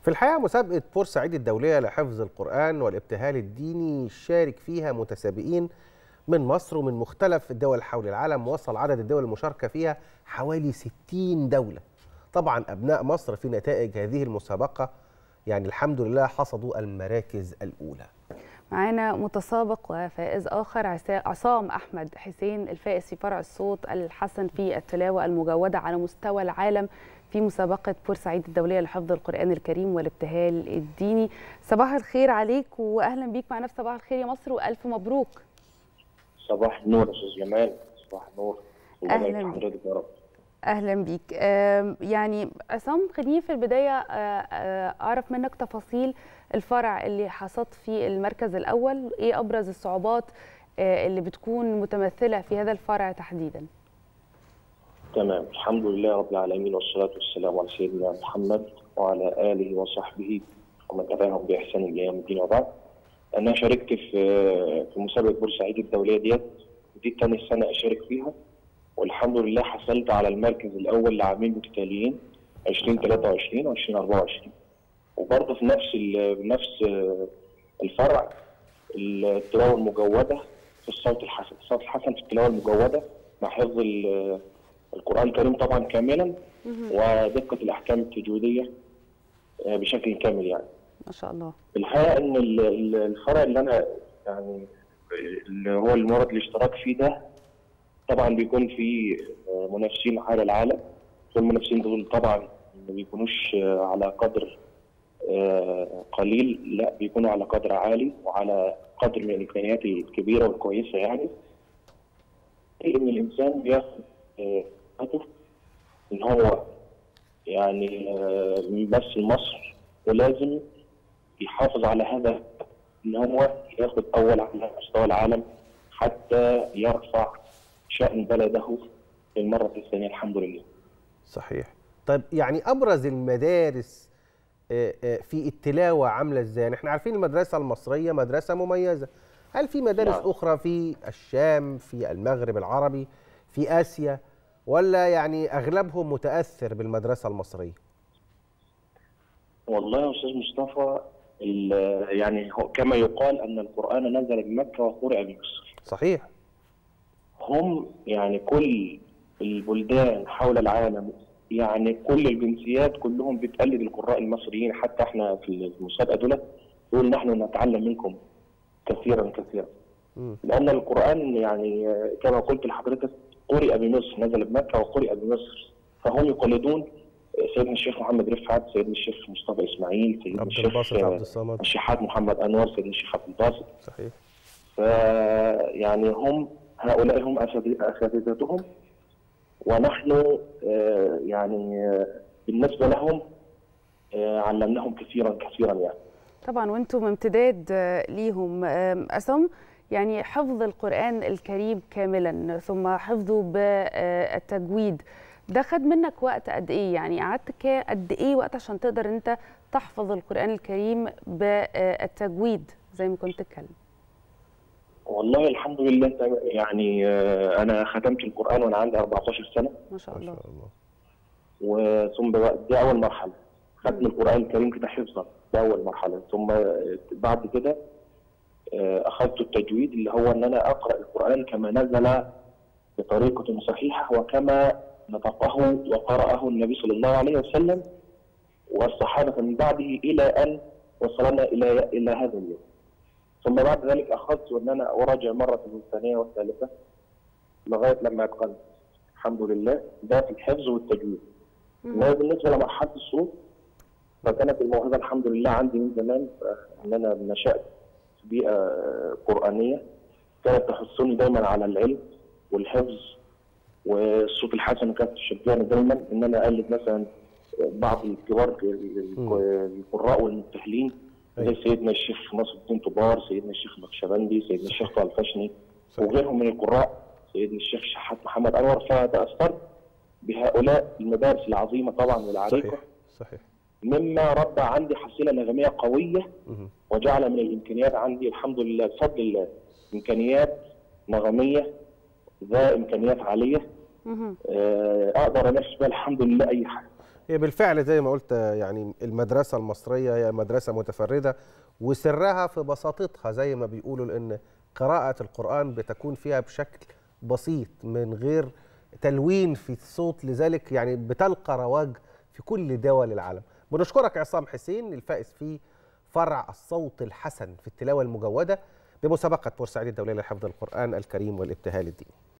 في الحقيقة مسابقة بورسعيد الدولية لحفظ القرآن والابتهال الديني شارك فيها متسابقين من مصر ومن مختلف الدول حول العالم وصل عدد الدول المشاركة فيها حوالي 60 دولة طبعا أبناء مصر في نتائج هذه المسابقة يعني الحمد لله حصدوا المراكز الأولى معانا متسابق وفائز آخر عصام أحمد حسين الفائز في فرع الصوت الحسن في التلاوة المجودة على مستوى العالم في مسابقة بورسعيد الدولية لحفظ القرآن الكريم والابتهال الديني صباح الخير عليك وأهلا بيك معنا في صباح الخير يا مصر وألف مبروك صباح النور يا أستاذ جمال صباح النور أهلا بيك يا رب اهلا بيك يعني عصام خليني في البدايه اعرف منك تفاصيل الفرع اللي حصدت فيه المركز الاول ايه ابرز الصعوبات اللي بتكون متمثله في هذا الفرع تحديدا تمام الحمد لله رب العالمين والصلاه والسلام على سيدنا محمد وعلى اله وصحبه ومن تبعهم باحسان الى يوم الدين وبعد انا شاركت في في مسابقه بورسعيد الدوليه ديت دي ثاني سنه اشارك فيها والحمد لله حصلت على المركز الاول لعامين متتاليين 2023 و 2024 وبرضه في نفس نفس الفرع التلاوه المجوده في الصوت الحسن، الصوت الحسن في التلاوه المجوده مع حفظ القران الكريم طبعا كاملا ودقه الاحكام التجويديه بشكل كامل يعني. ما شاء الله. الحقيقه ان الفرع اللي انا يعني اللي هو المورد الاشتراك فيه ده طبعا بيكون في منافسين على العالم والمنافسين دول طبعا ما بيكونوش على قدر قليل لا بيكونوا على قدر عالي وعلى قدر من الامكانيات الكبيره والكويسه يعني ان الانسان بياخد هدف ان هو يعني بس مصر ولازم يحافظ على هذا ان هو ياخد اول على مستوى العالم حتى يرفع شأن بلده للمرة الثانية الحمد لله صحيح طيب يعني أبرز المدارس في التلاوة عاملة ازاي؟ يعني احنا عارفين المدرسة المصرية مدرسة مميزة هل في مدارس نعم. أخرى في الشام في المغرب العربي في آسيا ولا يعني أغلبهم متأثر بالمدرسة المصرية؟ والله يا أستاذ مصطفى يعني كما يقال أن القرآن نزل بمكة وقرئ بمصر صحيح هم يعني كل البلدان حول العالم يعني كل الجنسيات كلهم بتقلد القراء المصريين حتى احنا في المسابقه دول نقول نحن نتعلم منكم كثيرا كثيرا لان القران يعني كما قلت لحضرتك قرئ بمصر نزل بمكه وقرئ بمصر فهم يقلدون سيدنا الشيخ محمد رفعت سيدنا الشيخ مصطفى اسماعيل سيدنا عبد الباسط عبد الصمد الشيخات محمد انور سيدنا الشيخ عبد الباسط صحيح فيعني هم هؤلاء هم اساتذتهم ونحن يعني بالنسبه لهم علمناهم كثيرا كثيرا يعني طبعا وانتم امتداد ليهم اسم يعني حفظ القران الكريم كاملا ثم حفظه بالتجويد ده خد منك وقت قد ايه يعني قعدت قد ايه وقت عشان تقدر انت تحفظ القران الكريم بالتجويد زي ما كنت تتكلم والله الحمد لله يعني انا ختمت القران وانا عندي 14 سنه ما شاء الله, ما شاء الله. وثم دي اول مرحله ختم القران الكريم كده حفظا ده اول مرحله ثم بعد كده اخذت التجويد اللي هو ان انا اقرا القران كما نزل بطريقه صحيحه وكما نطقه وقراه النبي صلى الله عليه وسلم والصحابه من بعده الى ان وصلنا الى الى هذا اليوم. ثم بعد ذلك اخذت ان انا اراجع مره الثانيه والثالثه لغايه لما اتقنت الحمد لله ده في الحفظ والتجويد. بالنسبه لمرحله الصوت فكانت الموهبه الحمد لله عندي من زمان ان انا نشات في بيئه قرانيه كانت تحثني دايما على العلم والحفظ والصوت الحسن كانت تشجعني دايما ان انا اقلد مثلا بعض الكبار القراء والمبتهلين زي سيدنا الشيخ ناصر الدين طبار، سيدنا الشيخ نقشبندي، سيدنا الشيخ طه الفشني وغيرهم من القراء، سيدنا الشيخ شحات محمد انور فتاثرت بهؤلاء المدارس العظيمه طبعا والعريقه صحيح صحيح مما ربى عندي حصيله نغميه قويه وجعل من الامكانيات عندي الحمد لله بفضل الله امكانيات نغميه ذا امكانيات عاليه اقدر انافس بها الحمد لله اي حاجه هي بالفعل زي ما قلت يعني المدرسة المصرية هي مدرسة متفردة وسرها في بساطتها زي ما بيقولوا لأن قراءة القرآن بتكون فيها بشكل بسيط من غير تلوين في الصوت لذلك يعني بتلقى رواج في كل دول العالم بنشكرك عصام حسين الفائز في فرع الصوت الحسن في التلاوة المجودة بمسابقة بورسعيد الدولية لحفظ القرآن الكريم والابتهال الديني